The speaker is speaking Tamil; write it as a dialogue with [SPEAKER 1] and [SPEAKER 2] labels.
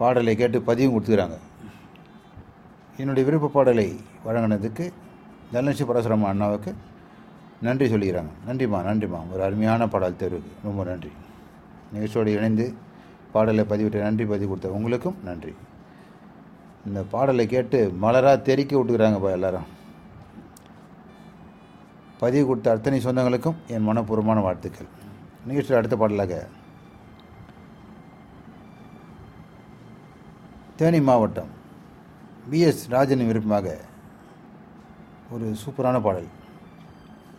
[SPEAKER 1] பாடலை கேட்டு பதிவும் கொடுத்துக்கிறாங்க என்னுடைய விருப்ப பாடலை வழங்கினதுக்கு தனலட்சுமி பரசுராம அண்ணாவுக்கு நன்றி சொல்லிக்கிறாங்க நன்றிம்மா நன்றிம்மா ஒரு அருமையான பாடல் தேர்வுக்கு ரொம்ப நன்றி நிகழ்ச்சியோடு இணைந்து பாடலை பதிவிட்ட நன்றி பதிவு கொடுத்த உங்களுக்கும் நன்றி இந்த பாடலை கேட்டு மலராக தெறிக்க விட்டுக்கிறாங்கப்பா எல்லாரும் பதிவு கொடுத்த அத்தனை சொந்தங்களுக்கும் என் மனப்பூர்வமான வாழ்த்துக்கள் நிகழ்ச்சியில் அடுத்த பாடலாக தேனி மாவட்டம் பிஎஸ் ராஜன் விருப்பமாக ஒரு சூப்பரான பாடல்